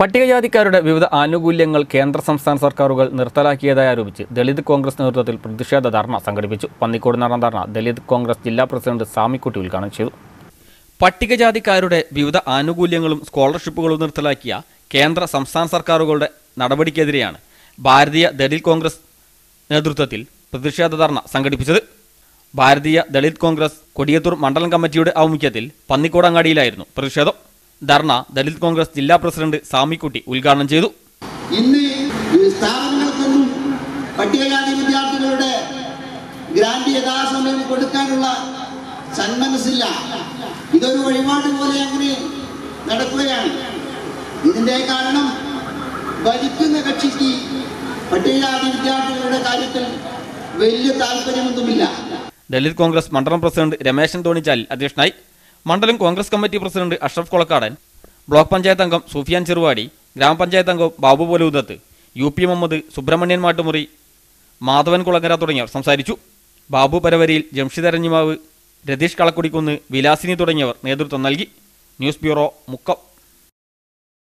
പട്ടികജാതിക്കാരുടെ വിവിധ ആനുകൂല്യങ്ങൾ കേന്ദ്ര സംസ്ഥാന സർക്കാരുകൾ നിർത്തലാക്കിയതായി ആരോപിച്ച് ദളിത് കോൺഗ്രസ് നേതൃത്വത്തിൽ പ്രതിഷേധ ധർണ സംഘടിപ്പിച്ചു പന്നിക്കോട് നടന്ന ധർണ ദളിത് കോൺഗ്രസ് ജില്ലാ പ്രസിഡന്റ് സാമിക്കുട്ടി ഉദ്ഘാടനം ചെയ്തു പട്ടികജാതിക്കാരുടെ വിവിധ ആനുകൂല്യങ്ങളും സ്കോളർഷിപ്പുകളും നിർത്തലാക്കിയ കേന്ദ്ര സംസ്ഥാന സർക്കാരുകളുടെ നടപടിക്കെതിരെയാണ് ഭാരതീയ ദളിത് കോൺഗ്രസ് നേതൃത്വത്തിൽ പ്രതിഷേധ ധർണ സംഘടിപ്പിച്ചത് ഭാരതീയ ദളിത് കോൺഗ്രസ് കൊടിയത്തൂർ മണ്ഡലം കമ്മിറ്റിയുടെ ആഭിമുഖ്യത്തിൽ പന്നിക്കോടങ്ങാടിയിലായിരുന്നു പ്രതിഷേധം ധർണ ദളിത് കോൺഗ്രസ് ജില്ലാ പ്രസിഡന്റ് സാമിക്കുട്ടി ഉദ്ഘാടനം ചെയ്തു ഇന്ന് ഈ സ്ഥാപനങ്ങൾക്കൊന്നും പട്ടികജാതി വിദ്യാർത്ഥികളുടെ ഗ്രാന്റ് യഥാസമയം കൊടുക്കാനുള്ള സന്മനസ്സില്ല ഇതൊരു വഴിപാട് പോലെ അങ്ങനെ നടക്കുകയാണ് ഇതിന്റെ കാരണം ഭരിക്കുന്ന കക്ഷിക്ക് പട്ടികജാതി വിദ്യാർത്ഥികളുടെ കാര്യത്തിൽ വലിയ താല്പര്യമൊന്നുമില്ല ദളിത് കോൺഗ്രസ് മണ്ഡലം പ്രസിഡന്റ് രമേശൻ തോണിച്ചാലിൽ അധ്യക്ഷനായി മണ്ഡലം Congress committee president Ashraf Kolakkadan block panchayat അംഗം സുഫിയാൻ ചെറുവാടി ഗ്രാമപഞ്ചായത്ത് അംഗം ബാബു പോലൂദത്ത് യു പി മുഹമ്മദ് സുബ്രഹ്മണ്യൻ മാട്ടുമുറി മാധവൻ കുളങ്ങര തുടങ്ങിയവർ സംസാരിച്ചു ബാബു പരവരിയിൽ ജംഷിദ് അരഞ്ഞിമാവ് രതീഷ് കളക്കുടിക്കുന്ന് വിലാസിനി തുടങ്ങിയവർ നേതൃത്വം നൽകി ന്യൂസ് ബ്യൂറോ മുക്കം